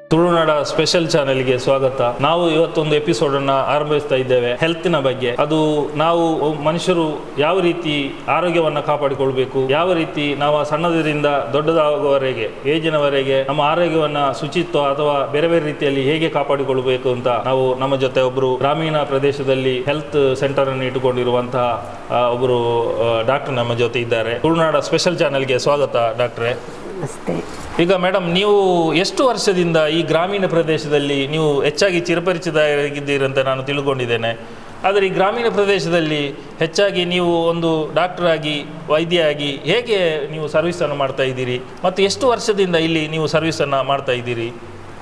ತುಳುನಾಡ ಸ್ಪೆಷಲ್ ಚಾನೆಲ್ಗೆ ಸ್ವಾಗತ ನಾವು ಇವತ್ತೊಂದು ಎಪಿಸೋಡ್ ಅನ್ನ ಆರಂಭಿಸ್ತಾ ಇದ್ದೇವೆ ಹೆಲ್ತಿನ ಬಗ್ಗೆ ಅದು ನಾವು ಮನುಷ್ಯರು ಯಾವ ರೀತಿ ಆರೋಗ್ಯವನ್ನ ಕಾಪಾಡಿಕೊಳ್ಬೇಕು ಯಾವ ರೀತಿ ನಾವು ಸಣ್ಣದರಿಂದ ದೊಡ್ಡದಾಗುವವರೆಗೆ ಏಜಿನವರೆಗೆ ನಮ್ಮ ಆರೋಗ್ಯವನ್ನ ಶುಚಿತ್ವ ಅಥವಾ ಬೇರೆ ಬೇರೆ ರೀತಿಯಲ್ಲಿ ಹೇಗೆ ಕಾಪಾಡಿಕೊಳ್ಬೇಕು ಅಂತ ನಾವು ನಮ್ಮ ಜೊತೆ ಒಬ್ಬರು ಗ್ರಾಮೀಣ ಪ್ರದೇಶದಲ್ಲಿ ಹೆಲ್ತ್ ಸೆಂಟರ್ ಅನ್ನು ಇಟ್ಟುಕೊಂಡಿರುವಂತಹ ಆ, ಒಬ್ಬರು ಡಾಕ್ಟರ್ ನಮ್ಮ ಜೊತೆ ಇದ್ದಾರೆ ತುಳುನಾಡ ಸ್ಪೆಷಲ್ ಚಾನೆಲ್ಗೆ ಸ್ವಾಗತ ಡಾಕ್ಟ್ರೆ ಅಷ್ಟೇ ಈಗ ಮೇಡಮ್ ನೀವು ಎಷ್ಟು ವರ್ಷದಿಂದ ಈ ಗ್ರಾಮೀಣ ಪ್ರದೇಶದಲ್ಲಿ ನೀವು ಹೆಚ್ಚಾಗಿ ಚಿರಪರಿಚಿತರಾಗಿದ್ದೀರಿ ಅಂತ ನಾನು ತಿಳ್ಕೊಂಡಿದ್ದೇನೆ ಆದರೆ ಈ ಗ್ರಾಮೀಣ ಪ್ರದೇಶದಲ್ಲಿ ಹೆಚ್ಚಾಗಿ ನೀವು ಒಂದು ಡಾಕ್ಟರ್ ಆಗಿ ವೈದ್ಯ ಆಗಿ ಹೇಗೆ ನೀವು ಸರ್ವಿಸನ್ನು ಮಾಡ್ತಾ ಇದ್ದೀರಿ ಮತ್ತು ಎಷ್ಟು ವರ್ಷದಿಂದ ಇಲ್ಲಿ ನೀವು ಸರ್ವಿಸನ್ನು ಮಾಡ್ತಾ ಇದ್ದೀರಿ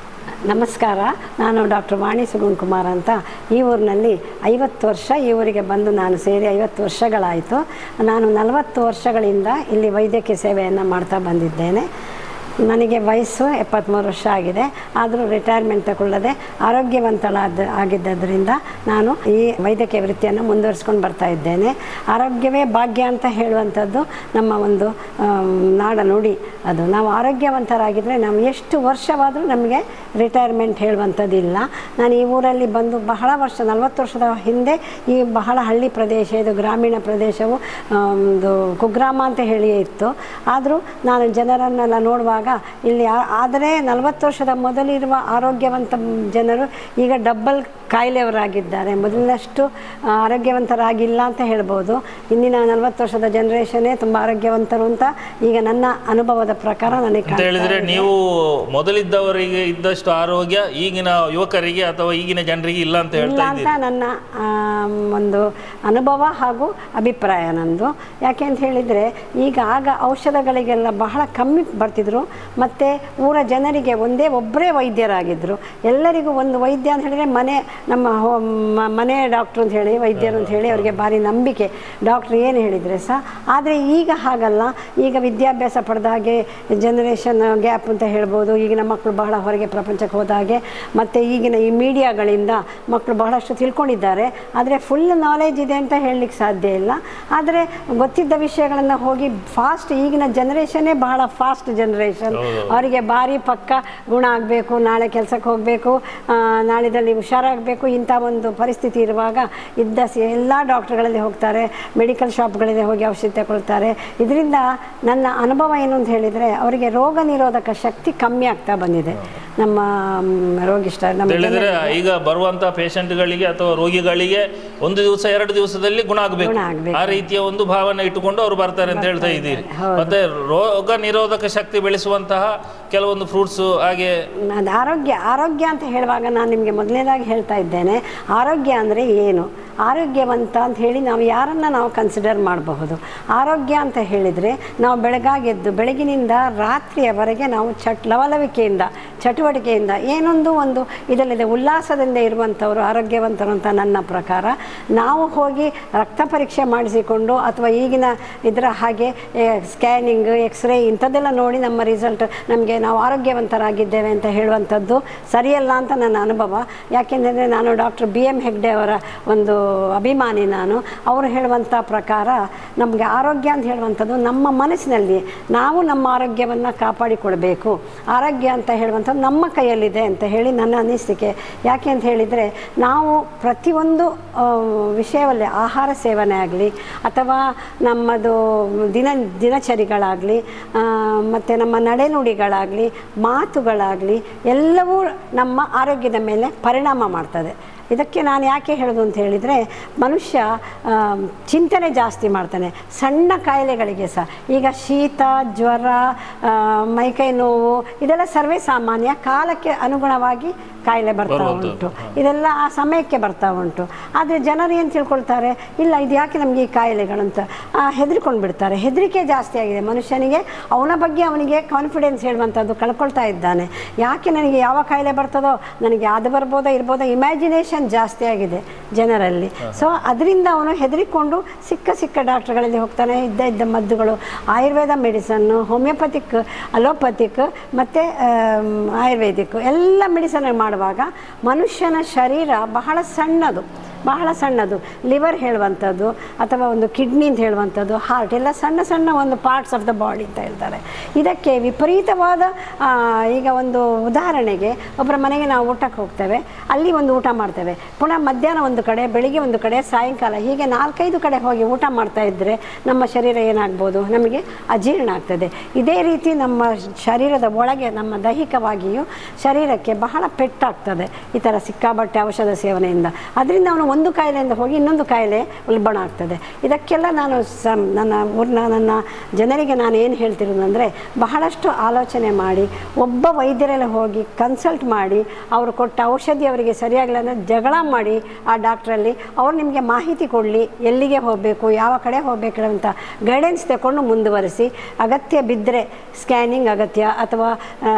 ನಮಸ್ಕಾರ ನಾನು ಡಾಕ್ಟರ್ ವಾಣಿ ಸುಗುಣ್ ಕುಮಾರ್ ಅಂತ ಈ ಊರಿನಲ್ಲಿ ಐವತ್ತು ವರ್ಷ ಈ ಊರಿಗೆ ಬಂದು ನಾನು ಸೇರಿ ಐವತ್ತು ವರ್ಷಗಳಾಯಿತು ನಾನು ನಲವತ್ತು ವರ್ಷಗಳಿಂದ ಇಲ್ಲಿ ವೈದ್ಯಕೀಯ ಸೇವೆಯನ್ನು ಮಾಡ್ತಾ ಬಂದಿದ್ದೇನೆ ನನಗೆ ವಯಸ್ಸು ಎಪ್ಪತ್ತ್ಮೂರು ವರ್ಷ ಆಗಿದೆ ಆದರೂ ರಿಟೈರ್ಮೆಂಟ್ ತಗೊಳ್ಳದೆ ಆರೋಗ್ಯವಂತಳಾದ ಆಗಿದ್ದರಿಂದ ನಾನು ಈ ವೈದ್ಯಕೀಯ ವೃತ್ತಿಯನ್ನು ಮುಂದುವರಿಸ್ಕೊಂಡು ಬರ್ತಾ ಇದ್ದೇನೆ ಆರೋಗ್ಯವೇ ಭಾಗ್ಯ ಅಂತ ಹೇಳುವಂಥದ್ದು ನಮ್ಮ ಒಂದು ಆಮ್, ನಾಡ ನುಡಿ ಅದು ನಾವು ಆರೋಗ್ಯವಂತರಾಗಿದ್ದರೆ ನಾವು ಎಷ್ಟು ವರ್ಷವಾದರೂ ನಮಗೆ ರಿಟೈರ್ಮೆಂಟ್ ಹೇಳುವಂಥದ್ದಿಲ್ಲ ನಾನು ಈ ಊರಲ್ಲಿ ಬಂದು ಬಹಳ ವರ್ಷ ನಲವತ್ತು ವರ್ಷದ ಹಿಂದೆ ಈ ಬಹಳ ಹಳ್ಳಿ ಪ್ರದೇಶ ಇದು ಗ್ರಾಮೀಣ ಪ್ರದೇಶವು ಆ, ಒಂದು ಕುಗ್ರಾಮ ಅಂತ ಹೇಳಿಯೇ ಇತ್ತು ಆದರೂ ನಾನು ಜನರನ್ನೆಲ್ಲ ನೋಡುವಾಗ ಇಲ್ಲಿ ಆ- ಆದರೆ ನಲವತ್ತು ವರ್ಷದ ಮೊದಲಿರುವ ಆರೋಗ್ಯವಂತ ಜನರು ಈಗ ಡಬ್ಬಲ್ ಕಾಯಿಲೆಯವರಾಗಿದ್ದಾರೆ ಮೊದಲಿನಷ್ಟು ಆ, ಆರೋಗ್ಯವಂತರಾಗಿಲ್ಲ ಅಂತ ಹೇಳ್ಬೋದು ಇಂದಿನ ನಲವತ್ತು ವರ್ಷದ ಜನ್ರೇಷನ್ನೇ ತುಂಬ ಆರೋಗ್ಯವಂತರು ಅಂತ ಈಗ ನನ್ನ ಅನುಭವದ ಪ್ರಕಾರ ನನಗೆ ಅಂತ ಕಾಣ್ತಾ ಹೇಳಿದರೆ ಇದೆ. ನೀವು ಮೊದಲಿದ್ದವರಿಗೆ ಇದ್ದಷ್ಟು ಆರೋಗ್ಯ ಈಗಿನ ಯುವಕರಿಗೆ ಅಥವಾ ಈಗಿನ ಜನರಿಗೆ ಇಲ್ಲ ಅಂತ ಇಲ್ಲ ಹೇಳ್ತಾ ಅಂತ ಇದ್ದೀರಿ ನನ್ನ ಆಮ್, ಒಂದು ಅನುಭವ ಹಾಗೂ ಅಭಿಪ್ರಾಯ ನಂದು ಯಾಕೆ ಅಂತ ಹೇಳಿದರೆ ಈಗ ಆಗ ಔಷಧಗಳಿಗೆಲ್ಲ ಬಹಳ ಕಮ್ಮಿ ಬರ್ತಿದ್ರು ಮತ್ತು ಊರ ಜನರಿಗೆ ಒಂದೇ ಒಬ್ಬರೇ ವೈದ್ಯರಾಗಿದ್ದರು ಎಲ್ಲರಿಗೂ ಒಂದು ವೈದ್ಯ ಅಂತ ಹೇಳಿದರೆ ಮನೆ ನಮ್ಮ ಹೋ- ಮ- ಮನೆ ಡಾಕ್ಟ್ರು ಅಂತ ಹೇಳಿ ವೈದ್ಯರು ಅಂತ ಹೇಳಿ ಅವರಿಗೆ ಭಾರಿ ನಂಬಿಕೆ ಡಾಕ್ಟ್ರ್ ಏನು ಹೇಳಿದರೆ ಸಹ ಆದರೆ ಈಗ ಹಾಗಲ್ಲ ಈಗ ವಿದ್ಯಾಭ್ಯಾಸ ಪಡೆದ ಹಾಗೆ ಜನರೇಷನ್ ಗ್ಯಾಪ್ ಅಂತ ಹೇಳ್ಬೋದು ಈಗಿನ ಮಕ್ಕಳು ಬಹಳ ಹೊರಗೆ ಪ್ರಪಂಚಕ್ಕೆ ಹೋದ ಹಾಗೆ ಮತ್ತು ಈಗಿನ ಈ ಮೀಡಿಯಾಗಳಿಂದ ಮಕ್ಕಳು ಬಹಳಷ್ಟು ತಿಳ್ಕೊಂಡಿದ್ದಾರೆ ಆದರೆ ಫುಲ್ ನಾಲೆಜ್ ಇದೆ ಅಂತ ಹೇಳಲಿಕ್ಕೆ ಸಾಧ್ಯ ಇಲ್ಲ ಆದರೆ ಗೊತ್ತಿದ್ದ ವಿಷಯಗಳನ್ನು ಹೋಗಿ ಫಾಸ್ಟ್ ಈಗಿನ ಜನ್ರೇಷನ್ನೇ ಬಹಳ ಫಾಸ್ಟ್ ಜನ್ರೇಷನ್ ಅವರಿಗೆ ಭಾರಿ ಪಕ್ಕ ಗುಣ ಆಗಬೇಕು ನಾಳೆ ಕೆಲಸಕ್ಕೆ ಹೋಗಬೇಕು ನಾಳಿದಲ್ಲಿ ಹುಷಾರಾಗಬೇಕು ಇಂಥ ಒಂದು ಪರಿಸ್ಥಿತಿ ಇರುವಾಗ ಇದ್ದ ಸಿ ಎಲ್ಲ ಡಾಕ್ಟ್ರುಗಳಲ್ಲಿ ಹೋಗ್ತಾರೆ ಮೆಡಿಕಲ್ ಶಾಪ್ಗಳಲ್ಲಿ ಹೋಗಿ ಔಷಧಿ ತಗೊಳ್ತಾರೆ ಇದರಿಂದ ನನ್ನ ಅನುಭವ ಏನು ಅಂತ ಹೇಳಿದರೆ ಅವರಿಗೆ ರೋಗ ನಿರೋಧಕ ಶಕ್ತಿ ಕಮ್ಮಿ ಆಗ್ತಾ ಬಂದಿದೆ ನಮ್ಮ ಮ್, ರೋಗಿಷ್ಠ ನಮ್ಮ ಹೇಳಿದ್ರೆ ಈಗ ಬರುವಂತ ಪೇಷಂಟ್ಗಳಿಗೆ ಅಥವಾ ರೋಗಿಗಳಿಗೆ ಒಂದು ದಿವಸ ಎರಡು ದಿವಸದಲ್ಲಿ ಗುಣ ಆಗಬೇಕು ಗುಣ ಆಗ್ಬೇಕು. ಆ ರೀತಿಯ ಒಂದು ಭಾವನೆ ಇಟ್ಟುಕೊಂಡು ಅವರು ಬರ್ತಾರೆ ಅಂತ ಹೇಳ್ತಾ ಇದ್ದೀರಿ ಹೌದು. ಮತ್ತೆ ರೋಗ ನಿರೋಧಕ ಶಕ್ತಿ ಬೆಳೆಸುವಂತಹ ಕೆಲವೊಂದು ಫ್ರೂಟ್ಸ್ ಹಾಗೆ ಅದು ಆರೋಗ್ಯ ಆರೋಗ್ಯ ಅಂತ ಹೇಳುವಾಗ ನಾನು ನಿಮಗೆ ಮೊದಲನೇದಾಗಿ ಹೇಳ್ತಾ ಇದ್ದೇನೆ ಆರೋಗ್ಯ ಅಂದರೆ ಏನು ಆರೋಗ್ಯವಂತ ಅಂತ ಹೇಳಿ ನಾವು ಯಾರನ್ನು ನಾವು ಕನ್ಸಿಡರ್ ಮಾಡಬಹುದು ಆರೋಗ್ಯ ಅಂತ ಹೇಳಿದರೆ ನಾವು ಬೆಳಗಾಗೆದ್ದು ಬೆಳಗಿನಿಂದ ರಾತ್ರಿಯವರೆಗೆ ನಾವು ಚಟ್ ಲವಲವಿಕೆಯಿಂದ ಚಟುವಟಿಕೆಯಿಂದ ಏನೊಂದು ಒಂದು ಇದರಲ್ಲಿದೆ ಉಲ್ಲಾಸದಿಂದ ಇರುವಂಥವರು ಆರೋಗ್ಯವಂತರು ಅಂತ ನನ್ನ ಪ್ರಕಾರ ನಾವು ಹೋಗಿ ರಕ್ತ ಪರೀಕ್ಷೆ ಮಾಡಿಸಿಕೊಂಡು ಅಥವಾ ಈಗಿನ ಇದರ ಹಾಗೆ ಸ್ಕ್ಯಾನಿಂಗ್ ಎಕ್ಸ್ರೇ ಇಂಥದ್ದೆಲ್ಲ ನೋಡಿ ನಮ್ಮ ರಿಸಲ್ಟ್ ನಮಗೆ ನಾವು ಆರೋಗ್ಯವಂತರಾಗಿದ್ದೇವೆ ಅಂತ ಹೇಳುವಂಥದ್ದು ಸರಿಯಲ್ಲ ಅಂತ ನನ್ನ ಅನುಭವ ಯಾಕೆಂದರೆ ನಾನು ಡಾಕ್ಟರ್ ಬಿ ಎಮ್ ಹೆಗ್ಡೆ ಅವರ ಒಂದು ಅಭಿಮಾನಿ ನಾನು ಅವರು ಹೇಳುವಂಥ ಪ್ರಕಾರ ನಮಗೆ ಆರೋಗ್ಯ ಅಂತ ಹೇಳುವಂಥದ್ದು ನಮ್ಮ ಮನಸ್ಸಿನಲ್ಲಿ ನಾವು ನಮ್ಮ ಆರೋಗ್ಯವನ್ನು ಕಾಪಾಡಿಕೊಳ್ಬೇಕು ಆರೋಗ್ಯ ಅಂತ ಹೇಳುವಂಥದ್ದು ನಮ್ಮ ಕೈಯಲ್ಲಿದೆ ಅಂತ ಹೇಳಿ ನನ್ನ ಅನಿಸಿಕೆ ಯಾಕೆ ಅಂತ ಹೇಳಿದರೆ ನಾವು ಪ್ರತಿಯೊಂದು ಆ, ವಿಷಯವಲ್ಲೇ ಆಹಾರ ಸೇವನೆ ಆಗಲಿ ಅಥವಾ ನಮ್ಮದು ದಿನ ದಿನಚರಿಗಳಾಗಲಿ ಮತ್ತು ನಮ್ಮ ನಡೆನುಡಿಗಳಾಗಲಿ ಮಾತುಗಳಾಗಲಿ ಎಲ್ಲವೂ ನಮ್ಮ ಆರೋಗ್ಯದ ಮೇಲೆ ಪರಿಣಾಮ ಮಾಡ್ತದೆ ಇದಕ್ಕೆ ನಾನು ಯಾಕೆ ಹೇಳೋದು ಅಂತ ಹೇಳಿದರೆ ಮನುಷ್ಯ ಆ, ಚಿಂತನೆ ಜಾಸ್ತಿ ಮಾಡ್ತಾನೆ ಸಣ್ಣ ಕಾಯಿಲೆಗಳಿಗೆ ಸಹ ಈಗ ಶೀತ ಜ್ವರ ಆ, ಮೈಕೈ ನೋವು ಇದೆಲ್ಲ ಸರ್ವೇ ಸಾಮಾನ್ಯ ಕಾಲಕ್ಕೆ ಅನುಗುಣವಾಗಿ ಕಾಯಿಲೆ ಬರ್ತಾ ಬರುವಂಥದ್ದು. ಉಂಟು ಇದೆಲ್ಲ ಆ ಸಮಯಕ್ಕೆ ಬರ್ತಾ ಉಂಟು ಆದರೆ ಜನರು ಏನು ತಿಳ್ಕೊಳ್ತಾರೆ ಇಲ್ಲ ಇದು ಯಾಕೆ ನಮಗೆ ಈ ಕಾಯಿಲೆಗಳು ಅಂತ ಹೆದರ್ಕೊಂಡು ಬಿಡ್ತಾರೆ ಹೆದರಿಕೆ ಜಾಸ್ತಿ ಆಗಿದೆ ಮನುಷ್ಯನಿಗೆ ಅವನ ಬಗ್ಗೆ ಅವನಿಗೆ ಕಾನ್ಫಿಡೆನ್ಸ್ ಹೇಳುವಂಥದ್ದು ಕಳ್ಕೊಳ್ತಾ ಇದ್ದಾನೆ ಯಾಕೆ ನನಗೆ ಯಾವ ಕಾಯಿಲೆ ಬರ್ತದೋ ನನಗೆ ಅದು ಬರ್ಬೋದೋ ಇರ್ಬೋದೋ ಇಮ್ಯಾಜಿನೇಷನ್ ಜಾಸ್ತಿ ಆಗಿದೆ ಜನರಲ್ಲಿ ಸೊ ಅದರಿಂದ ಅವನು ಹೆದರಿಕೊಂಡು ಸಿಕ್ಕ ಸಿಕ್ಕ ಡಾಕ್ಟ್ರುಗಳಲ್ಲಿ ಹೋಗ್ತಾನೆ ಇದ್ದ ಇದ್ದ ಮದ್ದುಗಳು ಆಯುರ್ವೇದ ಮೆಡಿಸನ್ನು ಹೋಮಿಯೋಪತಿಕ್ ಅಲೋಪತಿಕ್ ಮತ್ತು ಆಯುರ್ವೇದಿಕ್ ಎಲ್ಲ ಮೆಡಿಸನ್ ಮಾಡುವಾಗ ಮನುಷ್ಯನ ಶರೀರ ಬಹಳ ಸಣ್ಣದು ಬಹಳ ಸಣ್ಣದು ಲಿವರ್ ಹೇಳುವಂಥದ್ದು ಅಥವಾ ಒಂದು ಕಿಡ್ನಿ ಅಂತ ಹೇಳುವಂಥದ್ದು ಹಾರ್ಟ್ ಎಲ್ಲ ಸಣ್ಣ ಸಣ್ಣ ಒಂದು ಪಾರ್ಟ್ಸ್ ಆಫ್ ದ ಬಾಡಿ ಅಂತ ಹೇಳ್ತಾರೆ ಇದಕ್ಕೆ ವಿಪರೀತವಾದ ಆ, ಈಗ ಒಂದು ಉದಾಹರಣೆಗೆ ಒಬ್ಬರ ಮನೆಗೆ ನಾವು ಊಟಕ್ಕೆ ಹೋಗ್ತೇವೆ ಅಲ್ಲಿ ಒಂದು ಊಟ ಮಾಡ್ತೇವೆ ಪುನಃ ಮಧ್ಯಾಹ್ನ ಒಂದು ಕಡೆ ಬೆಳಿಗ್ಗೆ ಒಂದು ಕಡೆ ಸಾಯಂಕಾಲ ಹೀಗೆ ನಾಲ್ಕೈದು ಕಡೆ ಹೋಗಿ ಊಟ ಮಾಡ್ತಾ ಇದ್ದರೆ ನಮ್ಮ ಶರೀರ ಏನಾಗ್ಬೋದು ನಮಗೆ ಅಜೀರ್ಣ ಆಗ್ತದೆ ಇದೇ ರೀತಿ ನಮ್ಮ ಶರೀರದ ಒಳಗೆ ನಮ್ಮ ದೈಹಿಕವಾಗಿಯೂ ಶರೀರಕ್ಕೆ ಬಹಳ ಪೆಟ್ಟಾಗ್ತದೆ ಈ ಥರ ಸಿಕ್ಕಾಬಟ್ಟೆ ಔಷಧ ಸೇವನೆಯಿಂದ ಅದರಿಂದ ಅವನು ಒಂದು ಕಾಯಿಲೆಯಿಂದ ಹೋಗಿ ಇನ್ನೊಂದು ಕಾಯಿಲೆ ಉಲ್ಬಣ ಆಗ್ತದೆ ಇದಕ್ಕೆಲ್ಲ ನಾನು ಸ ನನ್ನ ಊರಿನ ನನ್ನ ಜನರಿಗೆ ನಾನು ಏನು ಹೇಳ್ತಿರೋದಂದರೆ ಬಹಳಷ್ಟು ಆಲೋಚನೆ ಮಾಡಿ ಒಬ್ಬ ವೈದ್ಯರಲ್ಲಿ ಹೋಗಿ ಕನ್ಸಲ್ಟ್ ಮಾಡಿ ಅವರು ಕೊಟ್ಟ ಔಷಧಿ ಅವರಿಗೆ ಸರಿಯಾಗಿಲ್ಲ ಅಂದರೆ ಜಗಳ ಮಾಡಿ ಆ ಡಾಕ್ಟ್ರಲ್ಲಿ ಅವ್ರು ನಿಮಗೆ ಮಾಹಿತಿ ಕೊಡಲಿ ಎಲ್ಲಿಗೆ ಹೋಗಬೇಕು ಯಾವ ಕಡೆ ಹೋಗಬೇಕು ಅಂತ ಗೈಡೆನ್ಸ್ ತಗೊಂಡು ಮುಂದುವರಿಸಿ ಅಗತ್ಯ ಬಿದ್ದರೆ ಸ್ಕ್ಯಾನಿಂಗ್ ಅಗತ್ಯ ಅಥವಾ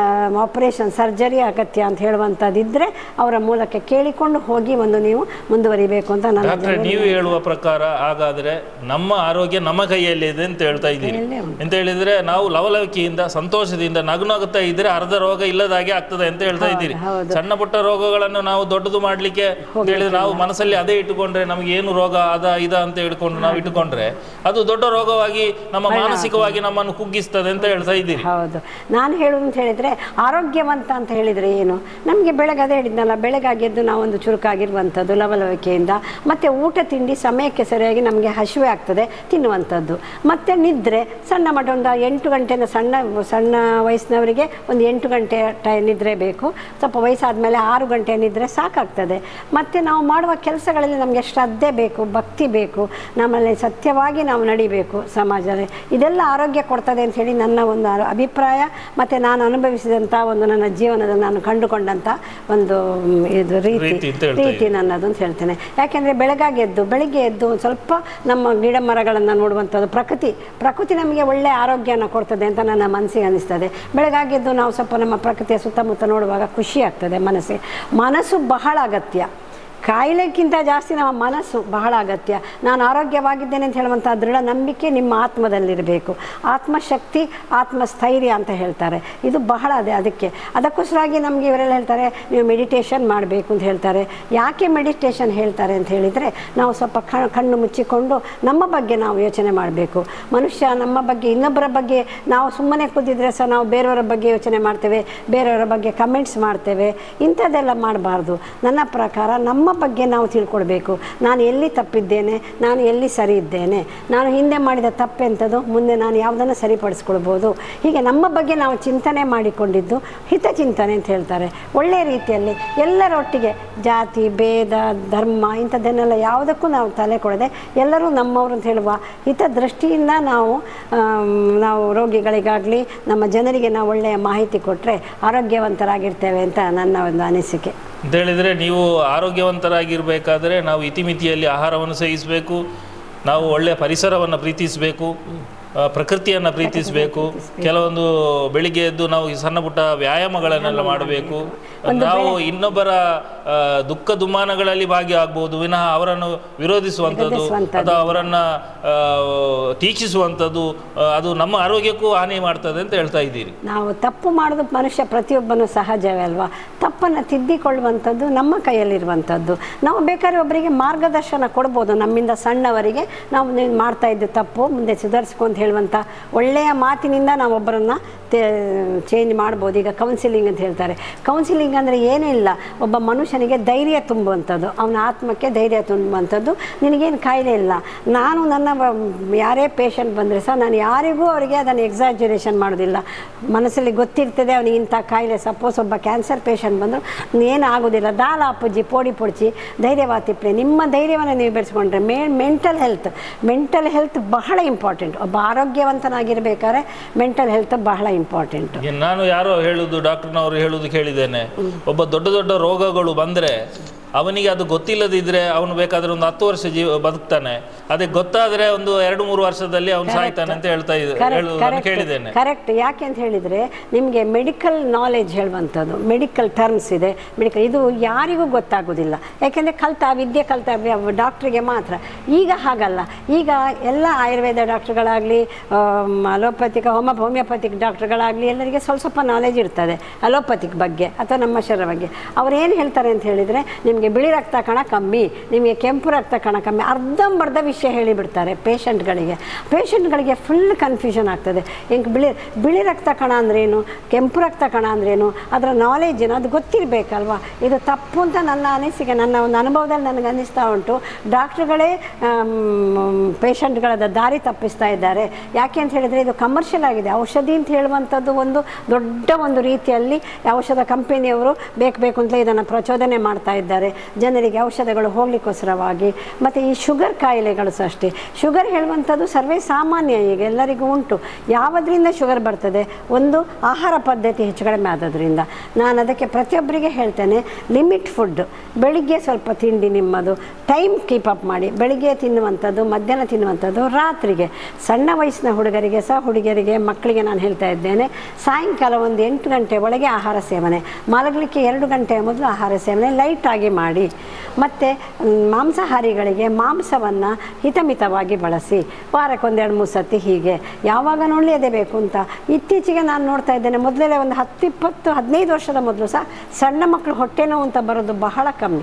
ಆಪರೇಷನ್ ಸರ್ಜರಿ ಅಗತ್ಯ ಅಂತ ಹೇಳುವಂಥದ್ದಿದ್ದರೆ ಅವರ ಮೂಲಕ ಕೇಳಿಕೊಂಡು ಹೋಗಿ ಒಂದು ನೀವು ಮುಂದುವರಿಬೇಕು ಅಂತ ನನ್ನ ಡಾಕ್ಟ್ರೆ ನೀವು ಹೇಳುವ ಪ್ರಕಾರ ಹಾಗಾದ್ರೆ ನಮ್ಮ ಆರೋಗ್ಯ ನಮ್ಮ ಕೈಯಲ್ಲಿದೆ ಅಂತ ಹೇಳ್ತಾ ಇದ್ದೀರಿ ಕೈಯಲ್ಲೇ ಉಂಟು. ಅಂತ ಹೇಳಿದ್ರೆ ನಾವು ಲವಲವಿಕೆಯಿಂದ ಸಂತೋಷದಿಂದ ನಗು ನಗುತ್ತಾ ಇದ್ರೆ ಅರ್ಧ ರೋಗ ಇಲ್ಲದಾಗೆ ಆಗ್ತದೆ ಅಂತ ಹೇಳ್ತಾ ಇದ್ದೀರಿ ಹೌದು. ಸಣ್ಣ ಪುಟ್ಟ ರೋಗಗಳನ್ನು ನಾವು ದೊಡ್ಡದು ಮಾಡ್ಲಿಕ್ಕೆ ಅಂತ ಹೇಳಿದ್ರೆ ನಾವು ಮನಸ್ಸಲ್ಲಿ ಅದೇ ಇಟ್ಟುಕೊಂಡ್ರೆ ನಮಗೆ ಏನು ರೋಗ ಅದ ಇದ ಅಂತ ಹೇಳ್ಕೊಂಡು ನಾವು ಇಟ್ಟುಕೊಂಡ್ರೆ ಅದು ದೊಡ್ಡ ರೋಗವಾಗಿ ನಮ್ಮ ಮಾನಸಿಕವಾಗಿ ನಮ್ಮನ್ನು ಕುಗ್ಗಿಸ್ತದೆ ಅಂತ ಹೇಳ್ತಾ ಇದ್ದೀರಿ ಹೌದು ನಾನು ಹೇಳುವುದು ಅಂತ ಹೇಳಿದರೆ ಆರೋಗ್ಯವಂತ ಅಂತ ಹೇಳಿದರೆ ಏನು ನಮಗೆ ಬೆಳಗ್ಗೆ ಅದೇ ಹೇಳಿದ್ನಲ್ಲ ಬೆಳಗಾಗಿ ಎದ್ದು ನಾವೊಂದು ಚುರುಕಾಗಿರುವಂಥದ್ದು ಲವಲವಿಕೆಯಿಂದ ಮತ್ತು ಊಟ ತಿಂಡಿ ಸಮಯಕ್ಕೆ ಸರಿಯಾಗಿ ನಮಗೆ ಹಸಿವೆ ಆಗ್ತದೆ ತಿನ್ನುವಂಥದ್ದು ಮತ್ತು ನಿದ್ರೆ ಸಣ್ಣ ಮಟ್ಟ ಒಂದು ಎಂಟು ಗಂಟೆನ ಸಣ್ಣ ಸಣ್ಣ ವಯಸ್ಸಿನವರಿಗೆ ಒಂದು ಎಂಟು ಗಂಟೆ ಟೈ ನಿದ್ರೆ ಬೇಕು ಸ್ವಲ್ಪ ವಯಸ್ಸಾದಮೇಲೆ ಆರು ಗಂಟೆ ನಿದ್ರೆ ಸಾಕಾಗ್ತದೆ ಮತ್ತು ನಾವು ಮಾಡುವ ಕೆಲಸಗಳಲ್ಲಿ ನಮಗೆ ಶ್ರದ್ಧೆ ಬೇಕು ಭಕ್ತಿ ಬೇಕು ನಮ್ಮಲ್ಲಿ ಸತ್ಯವಾಗಿ ನಾವು ನಡಿಬೇಕು ಸಮಾಜದಲ್ಲಿ ಇದೆಲ್ಲ ಆರೋಗ್ಯ ಕೊಡ್ತದೆ ಅಂತ ಹೇಳಿ ನನ್ನ ಒಂದು ಅ- ಅಭಿಪ್ರಾಯ ಮತ್ತು ನಾನು ಅನುಭವಿಸಿದಂಥ ಒಂದು ನನ್ನ ಜೀವನದ ನಾನು ಕಂಡುಕೊಂಡಂಥ ಒಂದು ಮ್, ಇದು ರೀತಿ ರೀತಿ ಅಂತ ಹೇಳ್ತಾ ರೀತಿ ನನ್ನದು ಅಂತ ಹೇಳ್ತೇನೆ ಯಾಕೆಂದರೆ ಬೆಳಗಾಗಿ ಎದ್ದು ಬೆಳಿಗ್ಗೆ ಎದ್ದು ಒಂದು ಸ್ವಲ್ಪ ನಮ್ಮ ಗಿಡ ಮರಗಳನ್ನು ನೋಡುವಂಥದ್ದು ಪ್ರಕೃತಿ ಪ್ರಕೃತಿ ನಮಗೆ ಒಳ್ಳೆಯ ಆರೋಗ್ಯನ ಕೊಡ್ತದೆ ಅಂತ ನನ್ನ ಮನಸ್ಸಿಗೆ ಅನಿಸ್ತದೆ ಬೆಳಗಾಗಿ ಎದ್ದು ನಾವು ಸ್ವಲ್ಪ ನಮ್ಮ ಪ್ರಕೃತಿಯ ಸುತ್ತಮುತ್ತ ನೋಡುವಾಗ ಖುಷಿ ಆಗ್ತದೆ ಮನಸ್ಸಿಗೆ ಮನಸ್ಸು ಬಹಳ ಅಗತ್ಯ ಕಾಯಿಲೆಗಿಂತ ಜಾಸ್ತಿ ನಮ್ಮ ಮನಸ್ಸು ಬಹಳ ಅಗತ್ಯ ನಾನು ಆರೋಗ್ಯವಾಗಿದ್ದೇನೆ ಅಂತ ಹೇಳುವಂಥ ದೃಢ ನಂಬಿಕೆ ನಿಮ್ಮ ಆತ್ಮದಲ್ಲಿರಬೇಕು ಆತ್ಮಶಕ್ತಿ ಆತ್ಮಸ್ಥೈರ್ಯ ಅಂತ ಹೇಳ್ತಾರೆ ಇದು ಬಹಳ ಅದೇ ಅದಕ್ಕೆ ಅದಕ್ಕೋಸ್ಕರವಾಗಿ ನಮಗೆ ಇವರೆಲ್ಲ ಹೇಳ್ತಾರೆ ನೀವು ಮೆಡಿಟೇಷನ್ ಮಾಡಬೇಕು ಅಂತ ಹೇಳ್ತಾರೆ ಯಾಕೆ ಮೆಡಿಟೇಷನ್ ಹೇಳ್ತಾರೆ ಅಂತ ಹೇಳಿದರೆ ನಾವು ಸ್ವಲ್ಪ ಕ- ಕಣ್ಣು ಮುಚ್ಚಿಕೊಂಡು ನಮ್ಮ ಬಗ್ಗೆ ನಾವು ಯೋಚನೆ ಮಾಡಬೇಕು ಮನುಷ್ಯ ನಮ್ಮ ಬಗ್ಗೆ ಇನ್ನೊಬ್ಬರ ಬಗ್ಗೆ ನಾವು ಸುಮ್ಮನೆ ಕೂತಿದ್ರೆ ಸಹ ನಾವು ಬೇರೆಯವರ ಬಗ್ಗೆ ಯೋಚನೆ ಮಾಡ್ತೇವೆ ಬೇರೆಯವರ ಬಗ್ಗೆ ಕಮೆಂಟ್ಸ್ ಮಾಡ್ತೇವೆ ಇಂಥದ್ದೆಲ್ಲ ಮಾಡಬಾರ್ದು ನನ್ನ ಪ್ರಕಾರ ನಮ್ಮ ಬಗ್ಗೆ ನಾವು ತಿಳ್ಕೊಳ್ಬೇಕು ನಾನು ಎಲ್ಲಿ ತಪ್ಪಿದ್ದೇನೆ ನಾನು ಎಲ್ಲಿ ಸರಿ ಇದ್ದೇನೆ ನಾನು ಹಿಂದೆ ಮಾಡಿದ ತಪ್ಪೆಂಥದ್ದು ಮುಂದೆ ನಾನು ಯಾವುದನ್ನು ಸರಿಪಡಿಸ್ಕೊಳ್ಬೋದು ಹೀಗೆ ನಮ್ಮ ಬಗ್ಗೆ ನಾವು ಚಿಂತನೆ ಮಾಡಿಕೊಂಡಿದ್ದು ಹಿತಚಿಂತನೆ ಅಂತ ಹೇಳ್ತಾರೆ ಒಳ್ಳೆಯ ರೀತಿಯಲ್ಲಿ ಎಲ್ಲರೊಟ್ಟಿಗೆ ಜಾತಿ ಭೇದ ಧರ್ಮ ಇಂಥದ್ದನ್ನೆಲ್ಲ ಯಾವುದಕ್ಕೂ ನಾವು ತಲೆ ಕೊಡದೆ ಎಲ್ಲರೂ ನಮ್ಮವರು ಅಂತ ಹೇಳುವ ಹಿತದೃಷ್ಟಿಯಿಂದ ನಾವು ಆಮ್, ನಾವು ರೋಗಿಗಳಿಗಾಗಲಿ ನಮ್ಮ ಜನರಿಗೆ ನಾವು ಒಳ್ಳೆಯ ಮಾಹಿತಿ ಕೊಟ್ಟರೆ ಆರೋಗ್ಯವಂತರಾಗಿರ್ತೇವೆ ಅಂತ ನನ್ನ ಒಂದು ಅನಿಸಿಕೆ ಅಂತ ಹೇಳಿದ್ರೆ ನೀವು ಆರೋಗ್ಯವಂತರಾಗಿರ್ಬೇಕಾದ್ರೆ ನಾವು ಇತಿಮಿತಿಯಲ್ಲಿ ಆಹಾರವನ್ನು ಸೇವಿಸಬೇಕು ನಾವು ಒಳ್ಳೆಯ ಪರಿಸರವನ್ನು ಪ್ರೀತಿಸಬೇಕು ಆ, ಪ್ರಕೃತಿಯನ್ನು ಪ್ರೀತಿಸಬೇಕು ಕೆಲವೊಂದು ಬೆಳಿಗ್ಗೆ ಎದ್ದು ನಾವು ಈ ಸಣ್ಣ ಪುಟ್ಟ ವ್ಯಾಯಾಮಗಳನ್ನೆಲ್ಲ ಮಾಡಬೇಕು ನಾವು ಇನ್ನೊಬ್ಬರ ಆ, ದುಃಖ ದುಮ್ಮಾನಗಳಲ್ಲಿ ಭಾಗಿಯಾಗಬಹುದು ವಿನಃ ಅವರನ್ನು ವಿರೋಧಿಸುವಂಥದ್ದು ವಿರೋಧಿಸುವಂಥದ್ದು. ಅಥವಾ ಅವರನ್ನ ಆ, ಟೀಕಿಸುವಂಥದ್ದು ಆ, ಅದು ನಮ್ಮ ಆರೋಗ್ಯಕ್ಕೂ ಹಾನಿ ಮಾಡ್ತದೆ ಅಂತ ಹೇಳ್ತಾ ಇದ್ದೀರಿ ನಾವು ತಪ್ಪು ಮಾಡೋದು ಮನುಷ್ಯ ಪ್ರತಿಯೊಬ್ಬನು ಸಹಜವೇ ಅಲ್ವಾ ತಪ್ಪನ್ನು ತಿದ್ದಿಕೊಳ್ಳುವಂಥದ್ದು ನಮ್ಮ ಕೈಯಲ್ಲಿರುವಂಥದ್ದು ನಾವು ಬೇಕಾದ್ರೆ ಒಬ್ಬರಿಗೆ ಮಾರ್ಗದರ್ಶನ ಕೊಡ್ಬೋದು ನಮ್ಮಿಂದ ಸಣ್ಣವರಿಗೆ ನಾವು ನೀವು ಮಾಡ್ತಾ ಇದ್ದು ತಪ್ಪು ಮುಂದೆ ಸುಧಾರಿಸ್ಕೊ ಅಂತ ಹೇಳುವಂಥ ಒಳ್ಳೆಯ ಮಾತಿನಿಂದ ನಾವು ಒಬ್ಬರನ್ನು ಚೇಂಜ್ ಮಾಡ್ಬೋದು ಈಗ ಕೌನ್ಸಿಲಿಂಗ್ ಅಂತ ಹೇಳ್ತಾರೆ ಕೌನ್ಸಿಲಿಂಗ್ ಅಂದರೆ ಏನೂ ಇಲ್ಲ ಒಬ್ಬ ಮನುಷ್ಯನಿಗೆ ಧೈರ್ಯ ತುಂಬುವಂಥದ್ದು ಅವನ ಆತ್ಮಕ್ಕೆ ಧೈರ್ಯ ತುಂಬುವಂಥದ್ದು ನಿನಗೇನು ಕಾಯಿಲೆ ಇಲ್ಲ ನಾನು ನನ್ನ ಬ- ಯಾರೇ ಪೇಷಂಟ್ ಬಂದರೆ ಸಹ ನಾನು ಯಾರಿಗೂ ಅವರಿಗೆ ಅದನ್ನು ಎಕ್ಸಾಜುರೇಷನ್ ಮಾಡೋದಿಲ್ಲ ಮನಸ್ಸಲ್ಲಿ ಗೊತ್ತಿರ್ತದೆ ಅವನಿಗೆ ಇಂಥ ಕಾಯಿಲೆ ಸಪೋಸ್ ಒಬ್ಬ ಕ್ಯಾನ್ಸರ್ ಪೇಷಂಟ್ ಬಂದರು ಏನು ಆಗೋದಿಲ್ಲ ದಾಲ ಅಪ್ಪಜ್ಜಿ ಪೋಡಿ ಪೊಡ್ಚಿ ಧೈರ್ಯವಾತಿಪ್ಲೆ ನಿಮ್ಮ ಧೈರ್ಯವನ್ನು ನೀವು ಬೆಳೆಸ್ಕೊಂಡ್ರೆ ಮೇ ಮೆಂಟಲ್ ಹೆಲ್ತ್ ಮೆಂಟಲ್ ಹೆಲ್ತ್ ಬಹಳ ಇಂಪಾರ್ಟೆಂಟ್ ಒಬ್ಬ ಆರೋಗ್ಯವಂತನಾಗಿರ್ಬೇಕಾದ್ರೆ ಮೆಂಟಲ್ ಹೆಲ್ತ್ ಬಹಳ ಇಂಪಾರ್ಟೆಂಟ್ ಈಗ ನಾನು ಯಾರೋ ಹೇಳುದು ಡಾಕ್ಟರ್ನವರು ಹೇಳುದು ಕೇಳಿದ್ದೇನೆ ಒಬ್ಬ ದೊಡ್ಡ ದೊಡ್ಡ ರೋಗಗಳು ಬಂದ್ರೆ ಅವನಿಗೆ ಅದು ಗೊತ್ತಿಲ್ಲದಿದ್ರೆ ಅವನು ಬೇಕಾದ್ರೆ ಒಂದು ಹತ್ತು ವರ್ಷ ಜೀವ ಬದುಕ್ತಾನೆ ಅದೇ ಗೊತ್ತಾದ್ರೆ ಒಂದು ಎರಡು ಮೂರು ವರ್ಷದಲ್ಲಿ ಅವನು ಸಾಯ್ತಾನೆ ಅಂತ ಹೇಳ್ತಾ ಇದ್ದ ಹೇಳುವುದನ್ನು ಕೇಳಿದ್ದೇನೆ ಕರೆಕ್ಟ್ ಯಾಕೆ ಅಂತ ಹೇಳಿದರೆ ನಿಮಗೆ ಮೆಡಿಕಲ್ ನಾಲೆಜ್ ಹೇಳುವಂಥದ್ದು ಮೆಡಿಕಲ್ ಟರ್ಮ್ಸ್ ಇದೆ ಮೆಡಿಕಲ್ ಇದು ಯಾರಿಗೂ ಗೊತ್ತಾಗೋದಿಲ್ಲ ಯಾಕೆಂದರೆ ಕಲ್ತ ವಿದ್ಯೆ ಕಲ್ತ ಡಾಕ್ಟ್ರಿಗೆ ಮಾತ್ರ ಈಗ ಹಾಗಲ್ಲ ಈಗ ಎಲ್ಲ ಆಯುರ್ವೇದ ಡಾಕ್ಟ್ರುಗಳಾಗಲಿ ಅಲೋಪತಿಕ್ ಹೋಮ ಹೋಮಿಯೋಪತಿಕ್ ಡಾಕ್ಟ್ರುಗಳಾಗಲಿ ಎಲ್ಲರಿಗೆ ಸ್ವಲ್ಪ ಸ್ವಲ್ಪ ನಾಲೆಜ್ ಇರ್ತದೆ ಅಲೋಪತಿಕ್ ಬಗ್ಗೆ ಅಥವಾ ನಮ್ಮ ಶರೀರ ಬಗ್ಗೆ ಅವ್ರು ಏನು ಹೇಳ್ತಾರೆ ಅಂತ ಹೇಳಿದರೆ ನಿಮಗೆ ನಿಮಗೆ ಬಿಳಿ ರಕ್ತ ಕಣ ಕಮ್ಮಿ ನಿಮಗೆ ಕೆಂಪು ರಕ್ತ ಕಣ ಕಮ್ಮಿ ಅರ್ಧಂಬರ್ಧ ವಿಷಯ ಹೇಳಿಬಿಡ್ತಾರೆ ಪೇಷಂಟ್ಗಳಿಗೆ ಪೇಷಂಟ್ಗಳಿಗೆ ಫುಲ್ ಕನ್ಫ್ಯೂಷನ್ ಆಗ್ತದೆ ಹಿಂಗೆ ಬಿಳಿ ಬಿಳಿ ರಕ್ತ ಕಣ ಅಂದ್ರೇನು ಕೆಂಪು ರಕ್ತ ಕಣ ಅಂದ್ರೇನು ಅದರ ನಾಲೆಜ್ ಏನು ಅದು ಗೊತ್ತಿರಬೇಕಲ್ವಾ ಇದು ತಪ್ಪು ಅಂತ ನನ್ನ ಅನಿಸಿಕೆ ನನ್ನ ಒಂದು ಅನುಭವದಲ್ಲಿ ನನಗೆ ಅನ್ನಿಸ್ತಾ ಉಂಟು ಡಾಕ್ಟ್ರುಗಳೇ ಪೇಷಂಟ್ಗಳ ದಾರಿ ತಪ್ಪಿಸ್ತಾ ಇದ್ದಾರೆ ಯಾಕೆ ಅಂತ ಹೇಳಿದರೆ ಇದು ಕಮರ್ಷಿಯಲ್ ಆಗಿದೆ ಔಷಧಿ ಅಂತ ಹೇಳುವಂಥದ್ದು ಒಂದು ದೊಡ್ಡ ಒಂದು ರೀತಿಯಲ್ಲಿ ಔಷಧ ಕಂಪನಿಯವರು ಬೇಕು ಬೇಕು ಅಂತಲೇ ಇದನ್ನು ಪ್ರಚೋದನೆ ಮಾಡ್ತಾ ಇದ್ದಾರೆ ಜನರಿಗೆ ಔಷಧಗಳು ಹೋಗ್ಲಿಕ್ಕೋಸ್ಕರವಾಗಿ ಮತ್ತು ಈ ಶುಗರ್ ಕಾಯಿಲೆಗಳು ಸಹ ಅಷ್ಟೇ ಶುಗರ್ ಹೇಳುವಂಥದ್ದು ಸರ್ವೇ ಸಾಮಾನ್ಯ ಈಗ ಎಲ್ಲರಿಗೂ ಉಂಟು ಯಾವುದರಿಂದ ಶುಗರ್ ಬರ್ತದೆ ಒಂದು ಆಹಾರ ಪದ್ಧತಿ ಹೆಚ್ಚು ಕಡಿಮೆ ಆದದ್ರಿಂದ ನಾನು ಅದಕ್ಕೆ ಪ್ರತಿಯೊಬ್ಬರಿಗೆ ಹೇಳ್ತೇನೆ ಲಿಮಿಟ್ ಫುಡ್ ಬೆಳಿಗ್ಗೆ ಸ್ವಲ್ಪ ತಿಂಡಿ ನಿಮ್ಮದು ಟೈಮ್ ಕೀಪ್ ಅಪ್ ಮಾಡಿ ಬೆಳಿಗ್ಗೆ ತಿನ್ನುವಂಥದ್ದು ಮಧ್ಯಾಹ್ನ ತಿನ್ನುವಂಥದ್ದು ರಾತ್ರಿಗೆ ಸಣ್ಣ ವಯಸ್ಸಿನ ಹುಡುಗರಿಗೆ ಸಹ ಹುಡುಗಿಯರಿಗೆ ಮಕ್ಕಳಿಗೆ ನಾನು ಹೇಳ್ತಾ ಇದ್ದೇನೆ ಸಾಯಂಕಾಲ ಒಂದು ಎಂಟು ಗಂಟೆ ಒಳಗೆ ಆಹಾರ ಸೇವನೆ ಮಲಗಲಿಕ್ಕೆ ಎರಡು ಗಂಟೆಯ ಮೊದಲು ಆಹಾರ ಸೇವನೆ ಲೈಟಾಗಿ ಮಾಡಿ ಮತ್ತು ಮಾಂಸಾಹಾರಿಗಳಿಗೆ ಮಾಂಸವನ್ನು ಹಿತಮಿತವಾಗಿ ಬಳಸಿ ವಾರಕ್ಕೆ ಒಂದೆರಡು ಮೂರು ಸತಿ ಹೀಗೆ ಯಾವಾಗ ನೋಡಲೇದೇ ಬೇಕು ಅಂತ ಇತ್ತೀಚೆಗೆ ನಾನು ನೋಡ್ತಾ ಇದ್ದೇನೆ ಮೊದಲೇ ಒಂದು ಹತ್ತು ಇಪ್ಪತ್ತು ಹದಿನೈದು ವರ್ಷದ ಮೊದಲು ಸಹ ಸಣ್ಣ ಮಕ್ಕಳು ಹೊಟ್ಟೆ ನೋವು ಅಂತ ಬರೋದು ಬಹಳ ಕಮ್ಮಿ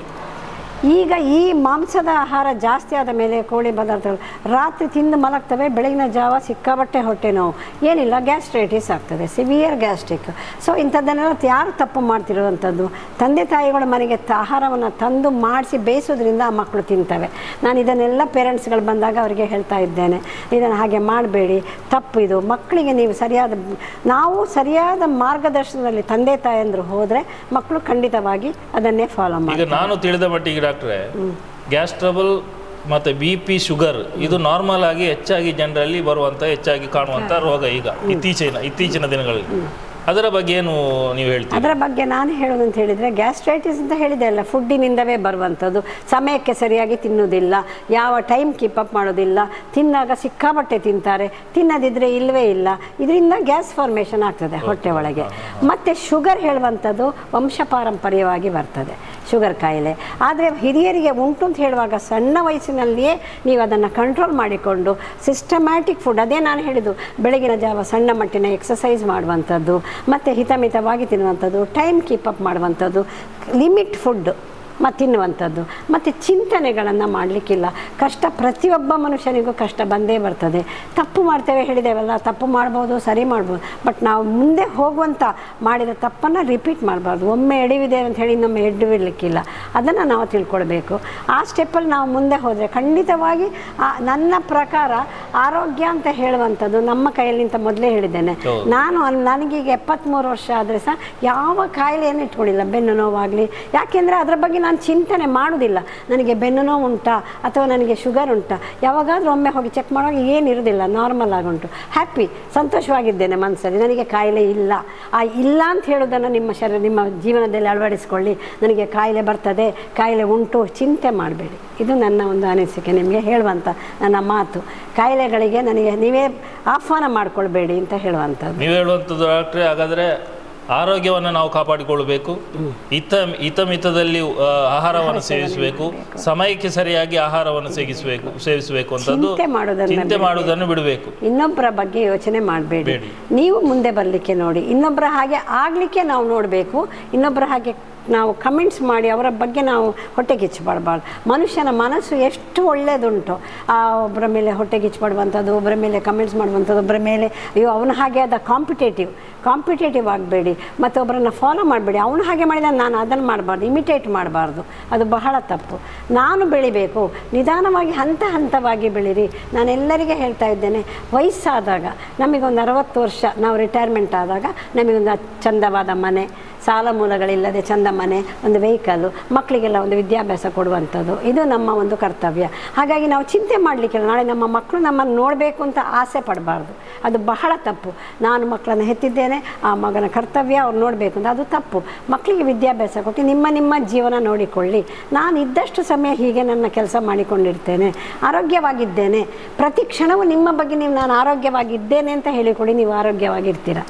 ಈಗ ಈ ಮಾಂಸದ ಆಹಾರ ಜಾಸ್ತಿ ಆದ ಮೇಲೆ ಕೋಳಿ ಪದಾರ್ಥಗಳು ರಾತ್ರಿ ತಿಂದು ಮಲಗ್ತವೆ ಬೆಳಗಿನ ಜಾವ ಸಿಕ್ಕಾಬಟ್ಟೆ ಹೊಟ್ಟೆ ನೋವು ಏನಿಲ್ಲ ಗ್ಯಾಸ್ಟ್ರೈಟಿಸ್ ಆಗ್ತದೆ ಸಿವಿಯರ್ ಗ್ಯಾಸ್ಟ್ರಿಕ್ ಸೊ ಇಂಥದ್ದನ್ನೆಲ್ಲ ಯಾರು ತಪ್ಪು ಮಾಡ್ತಿರುವಂಥದ್ದು ತಂದೆ ತಾಯಿಗಳು ಮನೆಗೆ ತ- ಆಹಾರವನ್ನು ತಂದು ಮಾಡಿಸಿ ಬೇಯಿಸೋದ್ರಿಂದ ಆ ಮಕ್ಕಳು ತಿಂತವೆ ನಾನು ಇದನ್ನೆಲ್ಲ ಪೇರೆಂಟ್ಸ್ಗಳು ಬಂದಾಗ ಅವರಿಗೆ ಹೇಳ್ತಾ ಇದ್ದೇನೆ ಇದನ್ನು ಹಾಗೆ ಮಾಡಬೇಡಿ ತಪ್ಪು ಇದು ಮಕ್ಕಳಿಗೆ ನೀವು ಸರಿಯಾದ ನಾವು ಸರಿಯಾದ ಮಾರ್ಗದರ್ಶನದಲ್ಲಿ ತಂದೆ ತಾಯಂದರು ಹೋದರೆ ಮಕ್ಕಳು ಖಂಡಿತವಾಗಿ ಅದನ್ನೇ ಫಾಲೋ ಮಾಡಿ ಈಗ ನಾನು ತಿಳಿದ ಮಟ್ಟಿಗೆ ಡಾಕ್ಟ್ರೆ ಗ್ಯಾಸ್ ಟ್ರಬಲ್ ಮತ್ತೆ ಬಿ ಪಿ ಶುಗರ್ ಇದು ನಾರ್ಮಲ್ ಆಗಿ ಹೆಚ್ಚಾಗಿ ಜನರಲ್ಲಿ ಬರುವಂತ ಹೆಚ್ಚಾಗಿ ಕಾಣುವಂತ ರೋಗ ಈಗ ಇತ್ತೀಚಿನ ಇತ್ತೀಚಿನ ದಿನಗಳಲ್ಲಿ ಅದರ ಬಗ್ಗೆ ಏನು ನೀವು ಹೇಳ್ತೀರಿ ಅದರ ಬಗ್ಗೆ ನಾನು ಹೇಳೋದು ಅಂತ ಹೇಳಿದರೆ ಗ್ಯಾಸ್ಟ್ರೈಟಿಸ್ ಅಂತ ಹೇಳಿದೆ ಅಲ್ಲ ಫುಡ್ಡಿನಿಂದವೇ ಬರುವಂಥದ್ದು ಸಮಯಕ್ಕೆ ಸರಿಯಾಗಿ ತಿನ್ನುವುದಿಲ್ಲ ಯಾವ ಟೈಮ್ ಕೀಪ್ ಅಪ್ ಮಾಡೋದಿಲ್ಲ ತಿನ್ನಾಗ ಸಿಕ್ಕಾಪಟ್ಟೆ ತಿಂತಾರೆ ತಿನ್ನದಿದ್ದರೆ ಇಲ್ಲವೇ ಇಲ್ಲ ಇದರಿಂದ ಗ್ಯಾಸ್ ಫಾರ್ಮೇಷನ್ ಆಗ್ತದೆ ಹೊಟ್ಟೆ ಒಳಗೆ ಮತ್ತು ಶುಗರ್ ಹೇಳುವಂಥದ್ದು ವಂಶ ಪಾರಂಪರ್ಯವಾಗಿ ಬರ್ತದೆ ಶುಗರ್ ಕಾಯಿಲೆ ಆದರೆ ಹಿರಿಯರಿಗೆ ಉಂಟು ಅಂತ ಹೇಳುವಾಗ ಸಣ್ಣ ವಯಸ್ಸಿನಲ್ಲಿಯೇ ನೀವು ಅದನ್ನು ಕಂಟ್ರೋಲ್ ಮಾಡಿಕೊಂಡು ಸಿಸ್ಟಮ್ಯಾಟಿಕ್ ಫುಡ್ ಅದೇ ನಾನು ಹೇಳಿದ್ದು ಬೆಳಗಿನ ಜಾವ ಸಣ್ಣ ಮಟ್ಟಿನ ಎಕ್ಸಸೈಸ್ ಮಾಡುವಂಥದ್ದು ಮತ್ತು ಹಿತಮಿತವಾಗಿ ತಿನ್ನುವಂಥದ್ದು ಟೈಮ್ ಕೀಪ್ ಅಪ್ ಮಾಡುವಂಥದ್ದು ಲಿಮಿಟ್ ಫುಡ್ ಮತ್ತು ತಿನ್ನುವಂಥದ್ದು ಮತ್ತು ಚಿಂತನೆಗಳನ್ನು ಮಾಡಲಿಕ್ಕಿಲ್ಲ ಕಷ್ಟ ಪ್ರತಿಯೊಬ್ಬ ಮನುಷ್ಯನಿಗೂ ಕಷ್ಟ ಬಂದೇ ಬರ್ತದೆ ತಪ್ಪು ಮಾಡ್ತೇವೆ ಹೇಳಿದ್ದೇವಲ್ಲ ತಪ್ಪು ಮಾಡ್ಬೋದು ಸರಿ ಮಾಡ್ಬೋದು ಬಟ್ ನಾವು ಮುಂದೆ ಹೋಗುವಂಥ ಮಾಡಿದ ತಪ್ಪನ್ನು ರಿಪೀಟ್ ಮಾಡಬಾರ್ದು ಒಮ್ಮೆ ಎಡವಿದೆ ಅಂತ ಹೇಳಿ ಇನ್ನೊಮ್ಮೆ ಎಡವಿರ್ಲಿಕ್ಕಿಲ್ಲ ಅದನ್ನು ನಾವು ತಿಳ್ಕೊಳ್ಬೇಕು ಆ ಸ್ಟೆಪ್ಪಲ್ಲಿ ನಾವು ಮುಂದೆ ಹೋದರೆ ಖಂಡಿತವಾಗಿ ಆ ನನ್ನ ಪ್ರಕಾರ ಆರೋಗ್ಯ ಅಂತ ಹೇಳುವಂಥದ್ದು ನಮ್ಮ ಕೈಯಲ್ಲಿ ನಿಂತ ಮೊದಲೇ ಹೇಳಿದ್ದೇನೆ ಹೌದು. ನಾನು ಅನ್- ನನಗೀಗ ಎಪ್ಪತ್ತ್ಮೂರು ವರ್ಷ ಆದರೆ ಸಹ ಯಾವ ಕಾಯಿಲೆಯನ್ನು ಇಟ್ಕೊಂಡಿಲ್ಲ ಬೆನ್ನು ನೋವಾಗಲಿ ಯಾಕೆಂದರೆ ಅದರ ಬಗ್ಗೆ ನಾನು ಚಿಂತನೆ ಮಾಡೋದಿಲ್ಲ ನನಗೆ ಬೆನ್ನು ನೋವು ಉಂಟಾ ಅಥವಾ ನನಗೆ ಶುಗರ್ ಉಂಟಾ ಯಾವಾಗಾದರೂ ಒಮ್ಮೆ ಹೋಗಿ ಚೆಕ್ ಮಾಡುವಾಗ ಏನಿರೋದಿಲ್ಲ ನಾರ್ಮಲ್ ಆಗುಂಟು ಹ್ಯಾಪಿ ಸಂತೋಷವಾಗಿದ್ದೇನೆ ಮನಸ್ಸಲ್ಲಿ ನನಗೆ ಕಾಯಿಲೆ ಇಲ್ಲ ಆ ಇಲ್ಲ ಅಂತ ಹೇಳೋದನ್ನು ನಿಮ್ಮ ಶರೀರ ನಿಮ್ಮ ಜೀವನದಲ್ಲಿ ಅಳವಡಿಸ್ಕೊಳ್ಳಿ ನನಗೆ ಕಾಯಿಲೆ ಬರ್ತದೆ ಕಾಯಿಲೆ ಉಂಟು ಚಿಂತೆ ಮಾಡಬೇಡಿ ಇದು ನನ್ನ ಒಂದು ಅನಿಸಿಕೆ ನಿಮಗೆ ಹೇಳುವಂಥ ನನ್ನ ಮಾತು ಕಾಯಿಲೆಗಳಿಗೆ ನನಗೆ ನೀವೇ ಆಹ್ವಾನ ಮಾಡ್ಕೊಳ್ಬೇಡಿ ಅಂತ ಹೇಳುವಂಥದ್ದು ನೀವು ಹೇಳುವಂಥದ್ದು ಡಾಕ್ಟ್ರೆ ಹಾಗಾದ್ರೆ ಆರೋಗ್ಯವನ್ನು ನಾವು ಕಾಪಾಡಿಕೊಳ್ಳಬೇಕು ಹಿತ ಹಿತಮಿತದಲ್ಲಿ ಆ, ಆಹಾರವನ್ನು ಸೇವಿಸಬೇಕು ಸಮಯಕ್ಕೆ ಸರಿಯಾಗಿ ಆಹಾರವನ್ನು ಸೇವಿಸಬೇಕು ಸೇವಿಸಬೇಕು ಅಂತದ್ದು ಚಿಂತೆ ಮಾಡೋದನ್ನ ಚಿಂತೆ ಮಾಡುವುದನ್ನು ಬಿಡಬೇಕು ಇನ್ನೊಬ್ಬರ ಬಗ್ಗೆ ಯೋಚನೆ ಮಾಡಬೇಡಿ ಬೇಡಿ. ನೀವು ಮುಂದೆ ಬರಲಿಕ್ಕೆ ನೋಡಿ ಇನ್ನೊಬ್ಬರ ಹಾಗೆ ಆಗಲಿಕ್ಕೆ ನಾವು ನೋಡಬೇಕು ಇನ್ನೊಬ್ಬರ ಹಾಗೆ ನಾವು ಕಮೆಂಟ್ಸ್ ಮಾಡಿ ಅವರ ಬಗ್ಗೆ ನಾವು ಹೊಟ್ಟೆ ಕಿಚ್ಚಬಾರ್ಬಾರ್ದು ಮನುಷ್ಯನ ಮನಸ್ಸು ಎಷ್ಟು ಒಳ್ಳೆಯದುಂಟು ಆ ಒಬ್ಬರ ಮೇಲೆ ಹೊಟ್ಟೆ ಕಿಚ್ಚಬಾಡುವಂಥದ್ದು ಒಬ್ಬರ ಮೇಲೆ ಕಮೆಂಟ್ಸ್ ಮಾಡುವಂಥದ್ದು ಒಬ್ಬರ ಮೇಲೆ ಅಯ್ಯೋ ಅವನ ಹಾಗೆ ಅದ ಕಾಂಪಿಟೇಟಿವ್ ಕಾಂಪಿಟೇಟಿವ್ ಆಗಬೇಡಿ ಮತ್ತು ಒಬ್ಬರನ್ನ ಫಾಲೋ ಮಾಡಬೇಡಿ ಅವನು ಹಾಗೆ ಮಾಡಿದ ನಾನು ಅದನ್ನು ಮಾಡಬಾರ್ದು ಇಮಿಟೇಟ್ ಮಾಡಬಾರ್ದು ಅದು ಬಹಳ ತಪ್ಪು ನಾನು ಬೆಳಿಬೇಕು ನಿಧಾನವಾಗಿ ಹಂತ ಹಂತವಾಗಿ ಬೆಳೀರಿ ನಾನು ಎಲ್ಲರಿಗೆ ಹೇಳ್ತಾ ಇದ್ದೇನೆ ವಯಸ್ಸಾದಾಗ ನಮಗೊಂದು ಅರವತ್ತು ವರ್ಷ ನಾವು ರಿಟೈರ್ಮೆಂಟ್ ಆದಾಗ ನಮಗೊಂದು ಚಂದವಾದ ಮನೆ ಸಾಲ ಮೂಲಗಳಿಲ್ಲದೆ ಚಂದ ಮನೆ ಒಂದು ವೆಹಿಕಲ್ಲು ಮಕ್ಕಳಿಗೆಲ್ಲ ಒಂದು ವಿದ್ಯಾಭ್ಯಾಸ ಕೊಡುವಂಥದ್ದು ಇದು ನಮ್ಮ ಒಂದು ಕರ್ತವ್ಯ ಹಾಗಾಗಿ ನಾವು ಚಿಂತೆ ಮಾಡಲಿಕ್ಕಿಲ್ಲ ನಾಳೆ ನಮ್ಮ ಮಕ್ಕಳು ನಮ್ಮನ್ನು ನೋಡಬೇಕು ಅಂತ ಆಸೆ ಪಡಬಾರ್ದು ಅದು ಬಹಳ ತಪ್ಪು ನಾನು ಮಕ್ಕಳನ್ನು ಹೆತ್ತಿದ್ದೇನೆ ಆ ಮಗನ ಕರ್ತವ್ಯ ಅವ್ರು ನೋಡಬೇಕು ಅಂತ ಅದು ತಪ್ಪು ಮಕ್ಕಳಿಗೆ ವಿದ್ಯಾಭ್ಯಾಸ ಕೊಟ್ಟು ನಿಮ್ಮ ನಿಮ್ಮ ಜೀವನ ನೋಡಿಕೊಳ್ಳಿ ನಾನು ಇದ್ದಷ್ಟು ಸಮಯ ಹೀಗೆ ನನ್ನ ಕೆಲಸ ಮಾಡಿಕೊಂಡಿರ್ತೇನೆ ಆರೋಗ್ಯವಾಗಿದ್ದೇನೆ ಪ್ರತಿ ಕ್ಷಣವೂ ನಿಮ್ಮ ಬಗ್ಗೆ ನೀವು ನಾನು ಆರೋಗ್ಯವಾಗಿದ್ದೇನೆ ಅಂತ ಹೇಳಿಕೊಡಿ ನೀವು ಆರೋಗ್ಯವಾಗಿರ್ತೀರ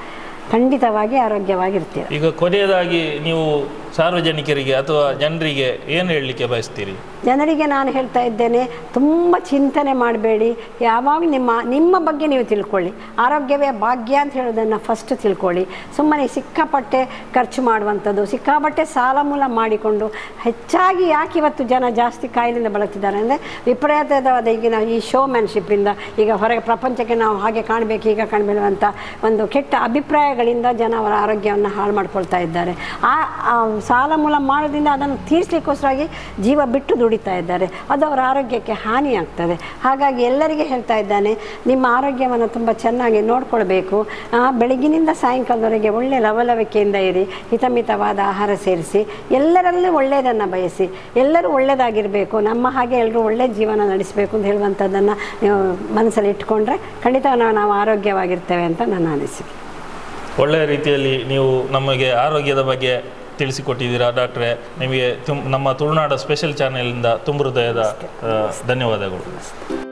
ಖಂಡಿತವಾಗಿ ಆರೋಗ್ಯವಾಗಿರ್ತೀರ ಈಗ ಕೊನೆಯದಾಗಿ ನೀವು ಸಾರ್ವಜನಿಕರಿಗೆ ಅಥವಾ ಜನರಿಗೆ ಏನು ಹೇಳಲಿಕ್ಕೆ ಬಯಸ್ತೀರಿ ಜನರಿಗೆ ನಾನು ಹೇಳ್ತಾ ಇದ್ದೇನೆ ತುಂಬ ಚಿಂತನೆ ಮಾಡಬೇಡಿ ಯಾವಾಗ ನಿಮ್ಮ ನಿಮ್ಮ ಬಗ್ಗೆ ನೀವು ತಿಳ್ಕೊಳ್ಳಿ ಆರೋಗ್ಯವೇ ಭಾಗ್ಯ ಅಂತ ಹೇಳೋದನ್ನು ಫಸ್ಟ್ ತಿಳ್ಕೊಳ್ಳಿ ಸುಮ್ಮನೆ ಸಿಕ್ಕಾಪಟ್ಟೆ ಖರ್ಚು ಮಾಡುವಂಥದ್ದು ಸಿಕ್ಕಾಪಟ್ಟೆ ಸಾಲ ಮೂಲ ಮಾಡಿಕೊಂಡು ಹೆಚ್ಚಾಗಿ ಯಾಕೆ ಇವತ್ತು ಜನ ಜಾಸ್ತಿ ಕಾಯಿಲೆಯಿಂದ ಬಳಲ್ತಿದ್ದಾರೆ ಅಂದರೆ ವಿಪರೀತವಾದ ಈಗಿನ ಈ ಶೋಮ್ಯಾನ್ಶಿಪ್ಪಿಂದ ಈಗ ಹೊರಗೆ ಪ್ರಪಂಚಕ್ಕೆ ನಾವು ಹಾಗೆ ಕಾಣಬೇಕು ಈಗ ಕಾಣಬೇಕು ಅಂತ ಒಂದು ಕೆಟ್ಟ ಅಭಿಪ್ರಾಯಗಳಿಂದ ಜನ ಅವರ ಆರೋಗ್ಯವನ್ನು ಹಾಳು ಮಾಡ್ಕೊಳ್ತಾ ಇದ್ದಾರೆ ಆ ಆ ಸಾಲ ಮೂಲ ಮಾಡೋದ್ರಿಂದ ಅದನ್ನು ತೀರಿಸಲಿಕ್ಕೋಸ್ಕರವಾಗಿ ಜೀವ ಬಿಟ್ಟು ದುಡಿತಾ ಇದ್ದಾರೆ ಅದು ಅವರ ಆರೋಗ್ಯಕ್ಕೆ ಹಾನಿಯಾಗ್ತದೆ ಹಾಗಾಗಿ ಎಲ್ಲರಿಗೆ ಹೇಳ್ತಾ ಇದ್ದಾನೆ ನಿಮ್ಮ ಆರೋಗ್ಯವನ್ನು ತುಂಬ ಚೆನ್ನಾಗಿ ನೋಡ್ಕೊಳ್ಬೇಕು ಆ, ಬೆಳಗಿನಿಂದ ಸಾಯಂಕಾಲದವರೆಗೆ ಒಳ್ಳೆಯ ಲವಲವಿಕೆಯಿಂದ ಇರಿ ಹಿತಮಿತವಾದ ಆಹಾರ ಸೇರಿಸಿ ಎಲ್ಲರಲ್ಲೂ ಒಳ್ಳೆಯದನ್ನು ಬಯಸಿ ಎಲ್ಲರೂ ಒಳ್ಳೆಯದಾಗಿರಬೇಕು ನಮ್ಮ ಹಾಗೆ ಎಲ್ಲರೂ ಒಳ್ಳೆಯ ಜೀವನ ನಡೆಸಬೇಕು ಅಂತ ಹೇಳುವಂಥದ್ದನ್ನು ನೀವು ಮನಸ್ಸಲ್ಲಿ ಇಟ್ಕೊಂಡ್ರೆ ಖಂಡಿತ ನಾವು ನಾವು ಆರೋಗ್ಯವಾಗಿರ್ತೇವೆ ಅಂತ ನನ್ನ ಅನಿಸಿಕೆ ಒಳ್ಳೆಯ ರೀತಿಯಲ್ಲಿ ನೀವು ನಮಗೆ ಆರೋಗ್ಯದ ಬಗ್ಗೆ ತಿಳಿಸಿಕೊಟ್ಟಿದ್ದೀರಾ ಡಾಕ್ಟ್ರೆ ನಿಮಗೆ ತುಂ ನಮ್ಮ ತುಳುನಾಡ ಸ್ಪೆಷಲ್ ಚಾನೆಲಿಂದ ತುಂಬ ಹೃದಯದ ಆ, ಧನ್ಯವಾದಗಳು